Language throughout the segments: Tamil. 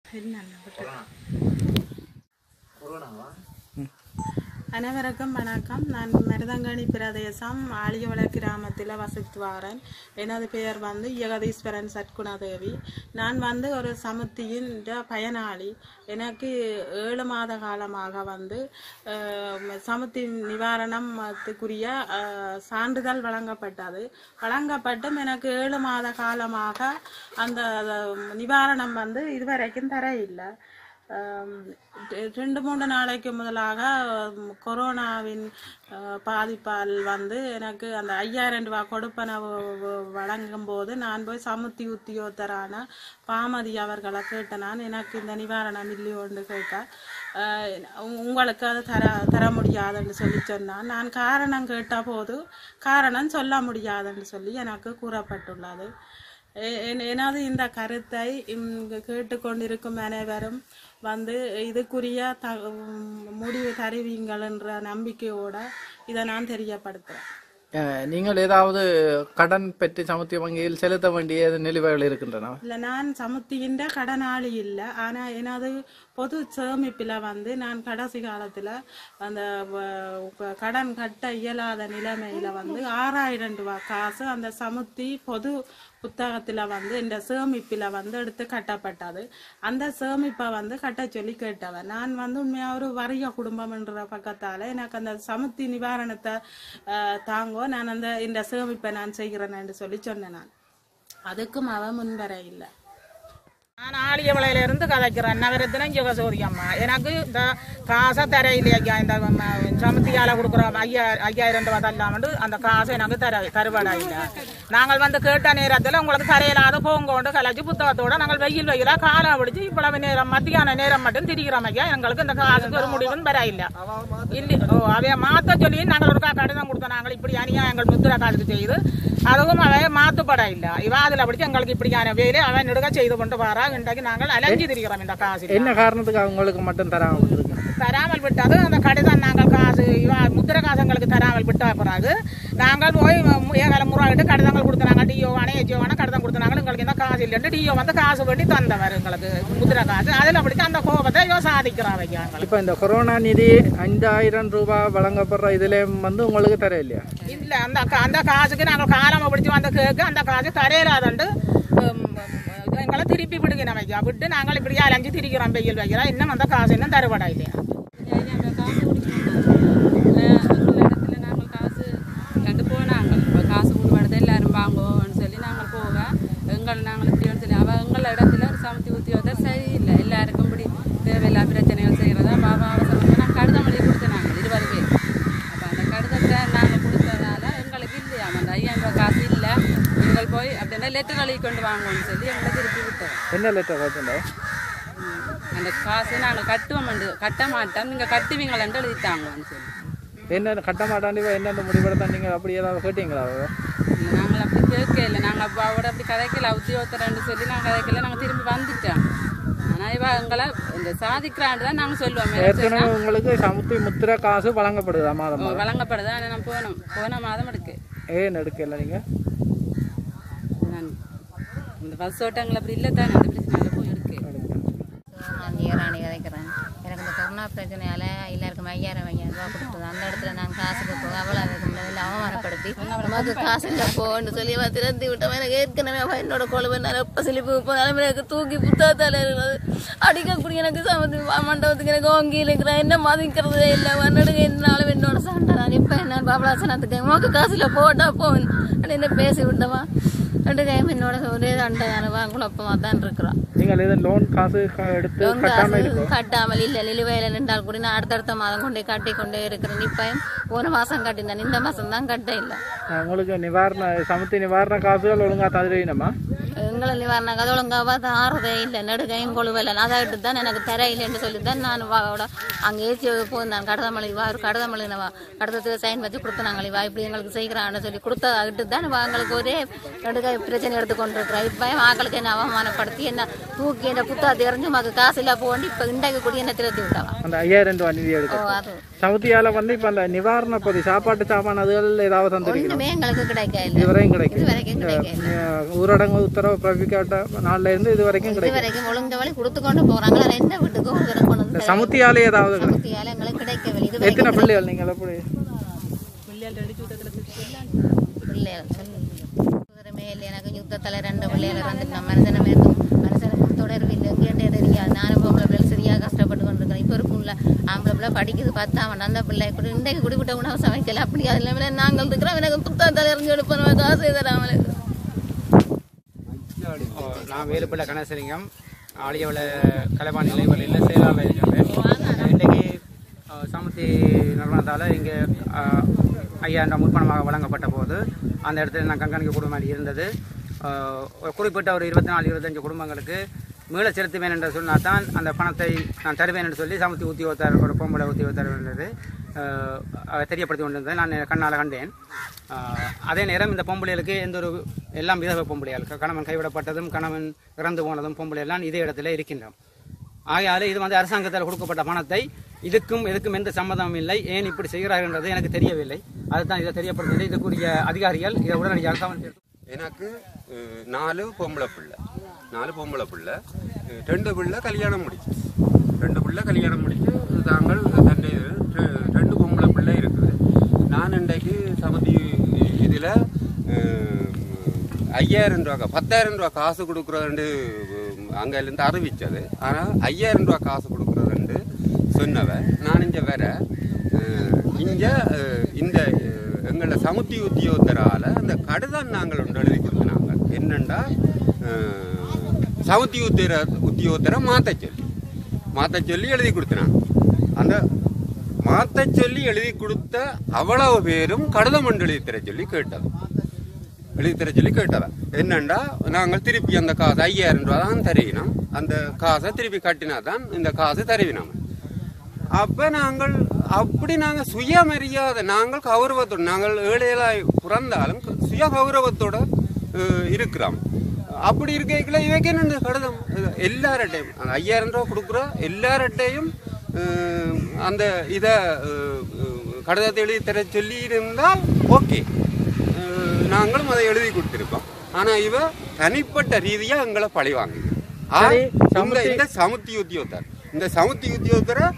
அனைவருக்கும் வணக்கம் நான் மருதங்கணி பிரதேசம் ஆலியவள கிராமத்தில் வசித்து வரேன் எனது பெயர் வந்து யகதீஸ்வரன் சத்குணாதேவி நான் வந்து ஒரு சமுத்தியின் பயனாளி எனக்கு ஏழு மாத காலமாக வந்து அஹ், சமுத்தி நிவாரணத்துக்குரிய அஹ், சான்றிதழ் வழங்கப்பட்டது வழங்கப்பட்டும் எனக்கு ஏழு மாத காலமாக அந்த அஹ், நிவாரணம் வந்து இதுவரைக்கும் தர இல்லை ஆம், ரெ- ரெண்டு மூன்று நாளைக்கு முதலாக ஆம், கொரோனாவின் ஆ, பாதிப்பால் வந்து எனக்கு அந்த ஐயாயிரம் ரூபாய் கொடுப்பனவு வ- வழங்கும் போது நான் போய் சமுத்தி உத்தியோகத்தரான பாமதி அவர்களை கேட்ட நான் எனக்கு இந்த நிவாரணம் இல்லையோன்னு கேட்க ஆ, உ- உங்களுக்கு அது தர தர முடியாதுன்னு சொல்லி சொன்னான் நான் காரணம் கேட்ட போது காரணம் சொல்ல முடியாதுன்னு சொல்லி எனக்கு கூறப்பட்டுள்ளது எ- என்- எனது இந்த கருத்தை இங்கு கேட்டுக்கொண்டிருக்கும் அனைவரும் வந்து இதுக்குரிய த உம் முடிவு தருவீங்கள் என்ற நம்பிக்கையோட இதை நான் தெரியப்படுத்துகிறேன் அஹ், நீங்கள் ஏதாவது கடன் பெற்று சமுத்திய வங்கியில் செலுத்த வேண்டிய நிலுவைகள் இருக்கின்றன இல்லை நான் சமுத்தியின் கடனாளி இல்லை ஆனால் எனது பொது சேமிப்பில் வந்து நான் கடைசி காலத்தில் அந்த வ- வ- கடன் கட்ட இயலாத நிலைமையில் வந்து ஆறாயிரம் ரூபாய் காசு அந்த சமுத்தி பொது புத்தகத்தில் வந்து இந்த சேமிப்பில் வந்து எடுத்து கட்டப்பட்டது அந்த சேமிப்பை வந்து கட்ட சொல்லி கேட்டவன் நான் வந்து உண்மையாக ஒரு வறிய குடும்பம்ன்ற பக்கத்தால் எனக்கு அந்த சமுத்தி நிவாரணத்தை அஹ், தாங்கோ நான் அந்த இந்த சேமிப்பை நான் செய்கிறேன்னு சொல்லி சொன்னேன் நான் அதுக்கும் அவன் முன்வர இல்லை நான் ஆலியவளையில இருந்து கதைக்கிறேன் நகரத்தின ஜெகசோதி அம்மா எனக்கு இந்த காசை தர இல்லையா இந்த ம, சமத்தியால கொடுக்குற ஐயா ஐயாயிரம் ரூபாய் தரலாமட்டு அந்த காசை எனக்கு தர தருவாடா இல்லை நாங்கள் வந்து கேட்ட நேரத்தில் உங்களுக்கு தரையில்லாத போங்கோண்டு கலைச்சு புத்தகத்தோட நாங்கள் வெயில் வெயிலா காலை பிடிச்சி இவ்வளவு நேரம் மத்தியான நேரம் மட்டும் திரிக்கிறோம் ஐயா எங்களுக்கு இந்த காசுக்கு ஒரு முடிவும் வர இல்லை இல்லை ஓ அவைய மாத்த சொல்லி நாங்கள் ஒரு கடிதம் கொடுத்தோம் நாங்கள் இப்படி அநியாயங்கள் முத்திர காசுக்கு செய்து அதுவும் அவைய மாத்துப்பட இல்லை இவ அதுல பிடிச்சி எங்களுக்கு இப்படியான வேலை அவன் நெடுக செய்து கொண்டு வரா இன்றைக்கு நாங்கள் அலைஞ்சு திரிகிறோம் இந்த காசு என்ன காரணத்துக்கு அவங்களுக்கு மட்டும் தராம விட்டுருக்கு தராமல் விட்டது அந்த கடிதம் நாங்கள் காசு இவ முத்திர காசு எங்களுக்கு தராமல் விட்ட பிறகு நாங்கள் போய் ஏகால முறாகிட்டு கடிதங்கள் கொடுத்தாங்க டிஓ அணையச்சியோ கடிதம் கொடுத்தாங்க எங்களுக்கு இந்த காசு இல்லைன்னு டிஓ வந்து காசு வேண்டி தந்தவர் எங்களுக்கு முத்திர காசு அதில் பிடிச்சி அந்த கோபத்தை இவ சாதிக்கிறான் வைக்க எங்களுக்கு இப்ப இந்த கொரோனா நிதி அஞ்சாயிரம் ரூபாய் வழங்கப்படுற இதுல வந்து உங்களுக்கு தர இல்லையா இல்ல அந்த கா- அந்த காசுக்கு நாங்கள் காலமா பிடிச்சி வந்து கேட்க அந்த காசு தரையிலாதண்டு எங்களை திருப்பி விடுங்க நம்ம விட்டு நாங்கள் இப்படி அலைஞ்சு திரிக்கிறோம் வெயில் வைக்கிறோம் இன்னும் அந்த காசு இன்னும் தருவடா இல்லையா அந்த காசு இடத்துல நாங்கள் காசு கண்டு போனாங்க இப்போ காசு கொடுப்பாடு எல்லாரும் வாங்குவோம்னு சொல்லி நாங்கள் போக எங்கள் நாங்கள் இப்படின்னு சொல்லி அவ எங்கள் இடத்துல ஒரு சமத்தி உத்தியோகத்தர் சரியில்லை எல்லாருக்கும் இப்படி தேவையில்லா பிரச்சனைகள் செய்கிறதா பாபா அவசரம் நான் கடிதம் எழுதி கொடுத்தனாங்க இருபது பேர் அப்போ அந்த கடிதத்தை நாங்கள் கொடுத்ததால எங்களுக்கு இல்லையா அந்த ஐயாயிரம் ரூபாய் காசு இல்லை நீங்கள் போய் அப்படின்னா லெட்டர் எழுதி கொண்டு வாங்குவோம்னு சொல்லி எங்களை திருப்பி விட்டோம் என்ன லெட்டர் வச்சுருந்தா அந்த காசு நாங்கள் கட்டுவோம் கட்ட மாட்டோம் நீங்கள் கட்டுவீங்களேன்ட்டு எழுதிட்டாங்கன்னு சொல்லி என்ன கட்ட மாட்டாண்டி என்னென்ன முடிவெடுத்தா நீங்க அப்படி ஏதாவது கேட்டீங்களா அவ? இல்ல, நாங்கள் அப்படி கேட்கல நாங்கள் அப்போ அவட அப்படி கதைக்கல உத்தியோகத்தரன்னு சொல்லி நாங்கள் கதைக்கல நாங்கள் திரும்பி வந்துட்டோம் ஆனால் இவ எங்களை இந்த சாதிக்கிறான்னு தான் நாங்கள் சொல்லுவோம் மேலே ஏற்கனவே உங்களுக்கு சமுத்தி முத்திர காசு வழங்கப்படுதா மாதம் மாதம் வழங்கப்படுது ஆனால் நான் போனோம் போன மாதம் இருக்கு ஏன் எடுக்கல நீங்க நான் இந்த பஸ் ஓட்டங்கள் அப்படி இல்லை தானே அந்த பிரச்சனையில போய் இருக்கு நான் ஈராணி கதைக்கிறேன் எனக்கு இந்த கொரோனா பிரச்சனையால எல்லாருக்கும் ஐயாயிரம் ஐயாயிரம் ரூபா கொடுத்தது அந்த இடத்துல நான் காசுக்கு போக அவ்வளோ அதுக்கு முன்னாடி அவமானப்படுத்தி நமக்கு காசு இல்லை போன்னு சொல்லி அவன் திறந்து விட்டவன் எனக்கு ஏற்கனவே அவன் என்னோட கொழுவை நான் எப்போ சிலிப்பு போனாலும் எனக்கு தூக்கி புத்தகத்தால் இருக்கிறது அடிக்கக்கூடிய எனக்கு சமத்து மண்டபத்துக்கு எனக்கு ஓங்கி இருக்கிறேன் என்ன மதிக்கிறதே இல்லை வன்னடுங்க என்னாலும் என்னோட சண்டை நான் இப்போ என்ன பாபலாசனத்துக்கு உனக்கு காசுல போட்டா போவேன் என்ன பேசி விட்டவன் ரெண்டு கையும் என்னோட ஒரே சண்டை நான் குழப்பமாக தான் இருக்கிறான் நீங்கள் எதுவும் லோன் காசு க- எடுத்து லோன் கட்டாம காசு இருக்கும் கட்டாமல் இல்லை நிலுவையில் நின்றால் கூட நான் அடுத்தடுத்த மாதம் கொண்டே கட்டி கொண்டே இருக்கிறேன் இப்பயும் போன மாதம் கட்டினேன் இந்த மாதம் தான் கட்ட இல்லை உங்களுக்கு நிவாரண சமுத்தி நிவாரண காசுகள் ஒழுங்கா தருவீனமா எங்களை நிவாரண கதை ஒழுங்காக ஆறுதே இல்லை நெடுகையும் கொழுவில்லை அதாகிட்டு தான் எனக்கு தர இல்லைன்னு சொல்லி தான் நான் வாவோட அங்கே ஏற்றி போயிருந்தேன் கடிதமளி வா ஒரு கடிதமளி வா கடிதத்துக்கு சைன் வச்சு கொடுத்தாங்களே வா இப்படி எங்களுக்கு செய்கிறான்னு சொல்லி கொடுத்ததாகிட்டு தான் வா எங்களுக்கு ஒரே நெடுகை பிரச்சனை எடுத்து கொண்டு இருக்கிறேன் இப்பயும் ஆக்களுக்கு என்ன அவமானப்படுத்தி என்ன தூக்கி என்ன புத்தா தெரிஞ்சு மக்கு காசு இல்லை போண்டு இப்போ இன்றைக்கு கூடிய என்ன திருத்தி விட்டவா அந்த ஐயாயிரம் ரூபாய் நிதி ஓ எடுக்க அது சமுத்தியால வந்து இப்ப அந்த நிவாரண பொதி சாப்பாட்டு சாமான் அதுகள் ஏதாவது தந்திருக்கணும் ஒன்றுமே எங்களுக்கு கிடைக்க இல்லை இதுவரையும் கிடைக்கும் இது வரைக்கும் கிடைக்க இல்லை அஹ் ஊரடங்கு உத்தரவு பிறப்பிக்கப்பட்ட நாள்ல இருந்து இது வரைக்கும் இது கிடைக்கும் வரைக்கும் ஒழுங்க வழி கொடுத்து கொண்டு போறாங்க ஆனா எந்த வீட்டுக்கும் ஒரு தடவை கொண்டு வந்து தர- சமுத்தியாலே ஏதாவது கிடைக்கும் சமுத்தியால எங்களுக்கு கிடைக்கவில்லை இது எத்தனை வரைக்கும் பிள்ளைகள் நீங்கள் எப்படி பிள்ளைகள் சொல்லு. குதிரமே இல்லை எனக்கு யுத்தத்தில் ரெண்டு பிள்ளைகள் வந்துட்டு மனுஷனை மேற்கும் மனுஷனுக்கு தொடர்பில்லை கேட்டே தெரியாது நானும் பொம்பளை பிள்ளை சரியாக கஷ்டப்பட்டு கொண்டிருக்கிறேன் இப்போ ஒரு புள்ள ஆம்பளை பிள்ளை படிக்குது பத்தாம் அந்த பிள்ளை கூட இன்றைக்கு குடிவிட்ட உணவு சமைக்கல அப்படி அது இல்லாமல் நாங்கள் இருக்கிறோம் எனக்கு புத்தகத்தில் எறிஞ்சு எடுப்போம் காசு தராமல் ஓ, நான் வேலுப்பிள்ளை கணேசலிங்கம் ஆலியவள கலைவாணி நிலைவலையில் செயலாளர் இருக்கின்றேன் இன்றைக்கு அஹ், சமுத்தி நிறுவனத்தால் இங்கே அஹ், ஐயாயிரம் முற்பணமாக வழங்கப்பட்ட போது அந்த இடத்துல நான் கண்காணிக்க குடும்பம் இருந்தது அஹ், ஒரு குறிப்பிட்ட ஒரு இருபத்தி நாலு இருபத்தஞ்சு குடும்பங்களுக்கு மீள செலுத்துவேன் என்று சொன்னால் தான் அந்த பணத்தை நான் தருவேன் என்று சொல்லி சமுத்தி உத்தியோகத்தர் ஒரு பொம்பளை உத்தியோகத்தர் இருந்தது அஹ், அவர் தெரியப்படுத்தி கொண்டிருந்ததை நான் கண்ணால் கண்டேன் அஹ், அதே நேரம் இந்த பொம்பளைகளுக்கு எந்த ஒரு எல்லாம் விதவை பொம்பளைகள் க- கணவன் கைவிடப்பட்டதும் கணவன் இறந்து போனதும் பொம்பளை எல்லாம் இதே இடத்துல இருக்கின்றோம் ஆகையால் இது வந்து அரசாங்கத்தால் கொடுக்கப்பட்ட பணத்தை இதுக்கும் இதுக்கும் எந்த சம்மதமும் இல்லை ஏன் இப்படி செய்கிறார்கள் என்றது எனக்கு தெரியவில்லை அதுதான் இதை தெரியப்படுத்தது இதுக்குரிய அதிகாரிகள் இதை உடனடியாக கவனித்து எனக்கு அஹ், நாலு பொம்பளை பிள்ளை நாலு பொம்பளை பிள்ளை அஹ், ரெண்டு பிள்ளை கல்யாணம் முடிச்சு ரெண்டு பிள்ளை கல்யாணம் முடிச்சு தாங்கள் தன்னை ரெ- ரெண்டு பொம்பளை பிள்ளை இருக்குது நான் இன்றைக்கு சமதி இதில் ஐயாயிரம் ரூபா பத்தாயிரம் ரூபா காசு கொடுக்குறதுண்டு அங்கேருந்து அறிவிச்சது ஆனால் ஐயாயிரம் ரூபா காசு கொடுக்குறதுண்டு சொன்னவ நான் இங்கே வேற இங்கே இந்த அஹ், எங்களோட சமுத்தி உத்தியோகத்தரால அந்த கடிதம் நாங்கள் ஒன்று எழுதி கொடுத்தனாங்க என்னண்டா அஹ், சமுத்தி உத்திர உத்தியோகத்தரை மாற்ற சொல்லி மாற்ற சொல்லி எழுதி கொடுத்தனாங்க அந்த மாற்ற சொல்லி எழுதி கொடுத்த அவ்வளவு பேரும் கடிதம் ஒன்று எழுதி தர சொல்லி கேட்டது எழுதி தர சொல்லி கேட்டதா என்னண்டா நாங்கள் திருப்பி அந்த காசு ஐயாயிரம் ரூபா தான் தருவினோம் அந்த காசை திருப்பி கட்டினா தான் இந்த காசு தருவினோம் அப்ப நாங்கள் அப்படி நாங்க சுயமரியாதை நாங்கள் கௌரவத்தோட நாங்கள் ஏழைகளாய் பிறந்தாலும் சுய கௌரவத்தோட அஹ், இருக்கிறோம் அப்படி இருக்கைக்குள்ள இவைக்கு என்ன கடிதம் இது எல்லார்ட்டையும் அந்த ஐயாயிரம் ரூபா கொடுக்குற எல்லார்ட்டையும் அஹ், அந்த இதை கடிதத்தை எழுதி தர சொல்லி இருந்தால் ஓகே நாங்களும் அதை எழுதி கொடுத்திருக்கோம் ஆனா இவ தனிப்பட்ட ரீதியா எங்களை பழி வாங்குது ஆ, சரி, இந்த சமுத்தி- இந்த சமுத்தி உத்தியோகத்தர் இந்த சமுத்தி உத்தியோகத்தரை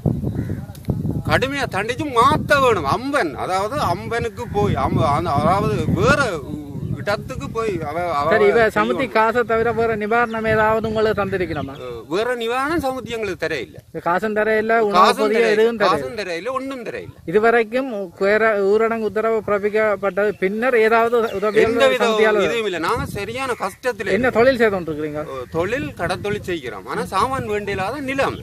கடுமையா தண்டிச்சு மாத்த வேணும் அம்பன் அதாவது அம்பனுக்கு போய் அம்ப- அந்த- அதாவது வேற இடத்துக்கு போய் அவ அவ- சரி இவ செய்யணும். சமுத்தி காசை தவிர வேற நிவாரணம் ஏதாவது உங்களுக்கு தந்திருக்கணுமா அஹ் வேற நிவாரணம் சமுத்தி எங்களுக்கு தர இல்ல இந்த காசும் தர இல்ல உணவு காசும் பொதிய தர எதுவும் தர காசும் தர இல்ல ஒண்ணும் தர இல்ல இதுவரைக்கும் வேற ஊரடங்கு உத்தரவு பிறப்பிக்கப்பட்டது பின்னர் ஏதாவது எந்த உதவிகள் வித சமுத்தியால இதுவும் இல்ல நாங்க சரியான கஷ்டத்துல என்ன தொழில் செய்து கொண்டிருக்கிறீங்க அஹ் தொழில் கடத்தொழில் செய்கிறோம் ஆனா சாமான் வேண்டியலாத நிலம்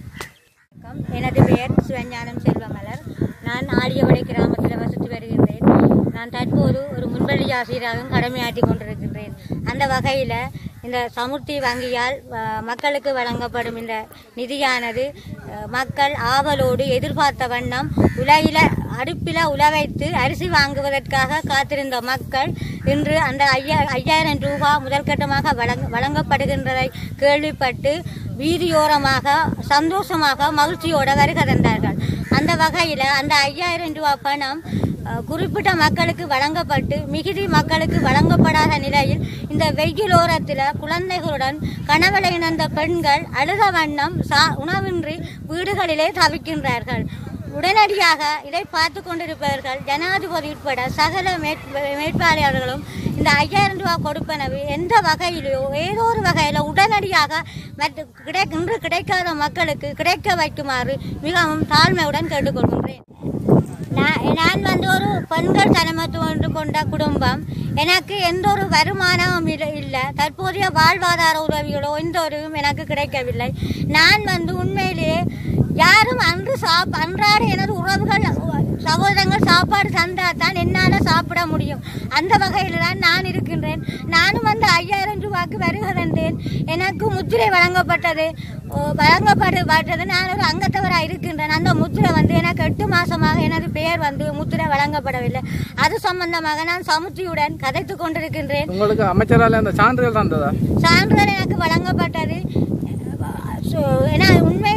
வணக்கம் எனது பெயர் சிவஞானம் செல்வமலர் நான் ஆடியவடை கிராமத்தில் வசித்து வருகின்றேன் நான் தற்போது ஒரு முன்பள்ளி ஆசிரியராகவும் கடமையாற்றி கொண்டிருக்கின்றேன் அந்த வகையில் இந்த சமுர்த்தி வங்கியால் அஹ், மக்களுக்கு வழங்கப்படும் இந்த நிதியானது அஹ், மக்கள் ஆவலோடு எதிர்பார்த்த வண்ணம் உலகில அடுப்பில் உலவைத்து அரிசி வாங்குவதற்காக காத்திருந்த மக்கள் இன்று அந்த ஐயா ஐயாயிரம் ரூபாய் முதற்கட்டமாக வழங்க வழங்கப்படுகின்றதை கேள்விப்பட்டு வீதியோரமாக சந்தோஷமாக மகிழ்ச்சியோட வருகை தந்தார்கள் அந்த வகையில் அந்த ஐயாயிரம் ரூபாய் பணம் அஹ், குறிப்பிட்ட மக்களுக்கு வழங்கப்பட்டு மிகுதி மக்களுக்கு வழங்கப்படாத நிலையில் இந்த வெயிலோரத்தில் குழந்தைகளுடன் கணவனை இழந்த பெண்கள் அழுத வண்ணம் சா உணவின்றி வீடுகளிலே தவிக்கின்றார்கள் உடனடியாக இதை பார்த்து கொண்டிருப்பவர்கள் ஜனாதிபதி உட்பட சகல மேற்- மேற்பார்வையாளர்களும் இந்த ஐயாயிரம் ரூபாய் கொடுப்பனவு எந்த வகையிலோ ஏதோ ஒரு வகையில் உடனடியாக மற்ற கிடை இன்று கிடைக்காத மக்களுக்கு கிடைக்க வைக்குமாறு மிகவும் தாழ்மையுடன் கேட்டுக்கொள்கின்றேன் நான் நான் வந்து ஒரு பெண்கள் தலைமைத்துவம் கொண்ட குடும்பம் எனக்கு எந்த ஒரு வருமானமும் இல்லை இல்லை தற்போதைய வாழ்வாதார உதவிகளோ எந்த ஒரு எனக்கு கிடைக்கவில்லை நான் வந்து உண்மையிலேயே யாரும் அன்று சாப் அன்றாட எனது உறவுகள் சகோதரங்கள் சாப்பாடு தந்தால் தான் என்னால் சாப்பிட முடியும் அந்த வகையில் தான் நான் இருக்கின்றேன் நானும் வந்து ஐயாயிரம் ரூபாய்க்கு வருகை தந்தேன் எனக்கு முத்திரை வழங்கப்பட்டது ஓ, வழங்கப்பட்டது நான் ஒரு அங்கத்தவராக இருக்கின்றேன் அந்த முத்திரை வந்து எனக்கு எட்டு மாசமாக எனது பெயர் வந்து முத்திரை வழங்கப்படவில்லை அது சம்பந்தமாக நான் சமுத்தியுடன் கதைத்து கொண்டிருக்கின்றேன் உங்களுக்கு அமைச்சரால அந்த சான்றிதழ் தந்ததா சான்றிதழ் எனக்கு வழங்கப்பட்டது சோ, ஏன்னா உண்மையிலேயே இந்த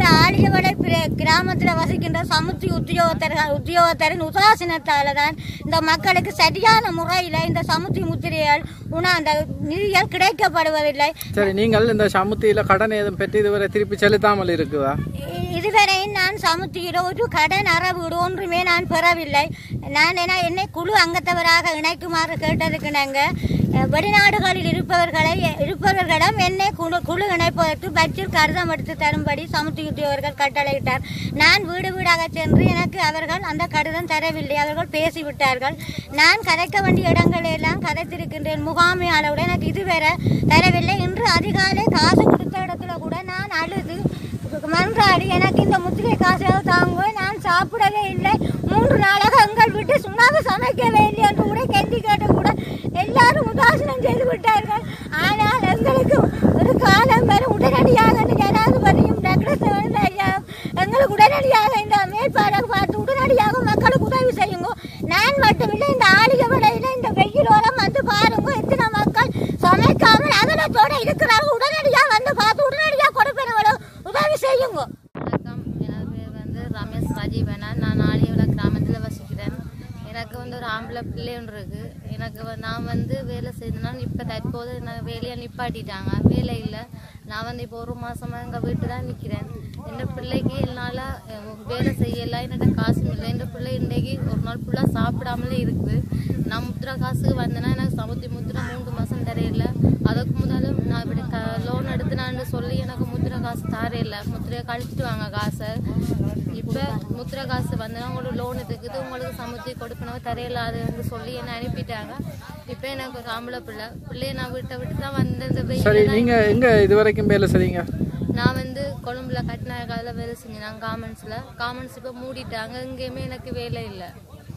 இந்த ஆலியவளை கிராமத்தில் வசிக்கின்ற சமுத்தி உத்தியோகத்தர்கள் உத்தியோகத்தரின் உதாசீனத்தால தான் இந்த மக்களுக்கு சரியான முறையில் இந்த சமுத்தி முத்திரைகள் உணா அந்த நிதிகள் கிடைக்கப்படுவதில்லை சரி நீங்கள் இந்த சமுத்தியில கடன் ஏதும் பெற்று இதுவரை திருப்பி செலுத்தாமல் இருக்குதா இ- இதுவரை நான் சமுத்தியில் ஒரு கடன் அறவீடு ஒன்றுமே நான் பெறவில்லை நான் என என்னை குழு அங்கத்தவராக இணைக்குமாறு கேட்டதுக்கு நாங்கள் வெளிநாடுகளில் இருப்பவர்களை இருப்பவர்களிடம் என்னை குழு குழு இணைப்பதற்கு பட்ஜெட் கடிதம் எடுத்து தரும்படி சமுத்தி உத்தியோகர்கள் கட்டளையிட்டார் நான் வீடு வீடாக சென்று எனக்கு அவர்கள் அந்த கடிதம் தரவில்லை அவர்கள் பேசிவிட்டார்கள் நான் கதைக்க வேண்டிய இடங்களை எல்லாம் கதைத்திருக்கின்றேன் முகாமையாளருடன் எனக்கு இதுவரை தரவில்லை இன்று அதிகாலை காசு கொடுத்த இடத்துல கூட நான் அழுது மன்றாடி எனக்கு இந்த முத்திரை காசாக தாங்க நான் சாப்பிடவே இல்லை மூன்று நாளாக எங்கள் வீட்டு சுண்ணாக சமைக்கவே இல்லை என்று கூட கெஞ்சி கேட்டு கூட எல்லாரும் உதாசீனம் செய்து விட்டார்கள் ஆனால் எங்களுக்கு ஒரு காலம் வரும் உடனடியாக இந்த ஜனாதிபதியும் டாக்டர் ஐயா எங்களுக்கு உடனடியாக இந்த மேற்பாளர் பார்த்து உடனடியாக மக்களுக்கு உதவி செய்யுங்க நான் மட்டுமில்லை இந்த ஆளிக விலையில இந்த வெயிலோரம் வந்து பாருங்க எத்தனை மக்கள் சமைக்காமல் அதனத்தோட இருக்கிறார்கள் உடனடியாக வந்து பார்த்து உடனடியாக கொடுப்பேன் உதவி செய்யுங்க வணக்கம் எனது பேர் வந்து ரமேஷ் ராஜீவனா நான் ஆலியோட கிராமத்தில் வசிக்கிறேன் எனக்கு வந்து ஒரு ஆம்பளை பிள்ளை ஒன்று இருக்கு எனக்கு வ- நான் வந்து வேலை செய்தேன்னா இப்போ தற்போது நான் வேலையை நிப்பாட்டிட்டாங்க வேலை இல்லை நான் வந்து இப்போ ஒரு மாசமா எங்கள் வீட்டு தான் நிற்கிறேன் என் பிள்ளைக்கு என்னால் வேலை செய்யலை என்னோட காசும் இல்லை என் பிள்ளை இன்றைக்கு ஒரு நாள் ஃபுல்லாக சாப்பிடாமலே இருக்குது நான் முத்திரை காசுக்கு வந்தேன்னா எனக்கு சமுத்தி முத்திரை மூன்று மாதம் தரையில அதுக்கு முதலும் நான் இப்படி க லோன் எடுத்து நான் சொல்லி எனக்கு முத்திரை காசு தரையில முத்திரையை கழிச்சிட்டு வாங்க காசை இப்போ முத்திரை காசு வந்தனா உங்களுக்கு லோன் இருக்குது உங்களுக்கு சமுத்தி கொடுக்கணும் தரையில அதுன்னு சொல்லி என்னை அனுப்பிட்டாங்க இப்போ எனக்கு ஒரு ஆம்பளை பிள்ளை பிள்ளைய நான் வீட்டை விட்டு தான் வந்தேன் இந்த சரி வெயில்ல தான் நீங்க எங்க இதுவரைக்கும் வேலை செய்றீங்க நான் வந்து கொழும்புல கட்டினாக்காவில் வேலை செஞ்சேன் நான் காமன்ஸில் காமன்ஸ் இப்போ மூடிட்டாங்க எங்கேயுமே எனக்கு வேலை இல்லை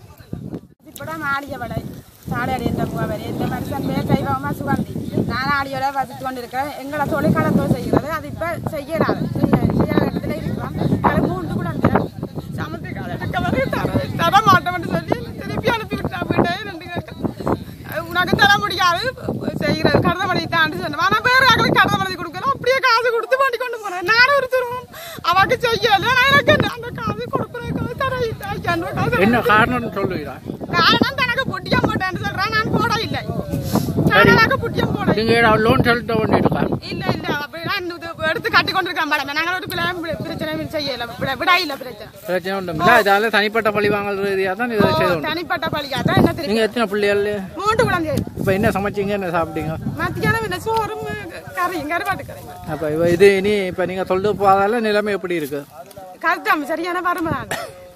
இப்படம் ஆடிய வலை சாலையாடி என்ற முகவரி இந்த மனுஷன் பேர் கைவமா சுகந்தி நான் ஆடியோட வசித்து கொண்டிருக்கேன் எங்களை தொழிற்காலத்தோடு செய்கிறது அது இப்போ செய்யறாது செய்யாத இடத்துல இருக்கிறோம் அதை மூன்று குழந்தை சமத்து காலம் எடுக்க வரை தர தர மாட்டோம்னு சொல்லி திருப்பி அனுப்பி விட்டா வீட்டை ரெண்டு கேட்க உனக்கு தர முடியாது செய்கிறது கருத மணித்தான்னு சொன்னேன் ஆனால் வேறு ஆக்களுக்கு கருத மணி கொடுக்கணும் அப்படியே காசு கொடுத்து வண்டி கொண்டு போனேன் நானும் ஒரு திரும்பவும் அவக்கு செய்யலை நான் எனக்கு அந்த காசு கொடுக்குறதுக்கு தர ஐயாயிரம் ரூபாய் காசு என்ன காரணம் சொல்லுவீரா காரணம் தனக்கு புட்டியம் போட்டேன்னு சொல்றான் நான் போட இல்லை நான் எனக்கு புட்டியம் போட நீங்க லோன் செலுத்த வேண்டியிருக்கா இல்ல இல்ல அப்படி நான் இது எடுத்து கட்டி கொண்டிருக்கேன் மேடம் நாங்கள் ஒரு பிள்ளை பிரச்சனை செய்யல விட விட இல்ல பிரச்சனை பிரச்சனை ஒன்றும் இதால தனிப்பட்ட பழி வாங்கல் ரீதியாக தான் இதை செய்து தனிப்பட்ட பழியா தான் என்ன தெரியும் நீங்க எத்தனை பிள்ளைகள் மூன்று குழந்தை இப்போ என்ன சமைச்சீங்க என்ன சாப்பிட்டீங்க மத்தியானம் இந்த சோறும் கறியும் கருவாட்டு கறியும் அப்போ இது இனி இப்போ நீங்கள் சொல்லிட்டு போகாதால நிலைமை எப்படி இருக்கு கருத்தாம சரியான வருமானம்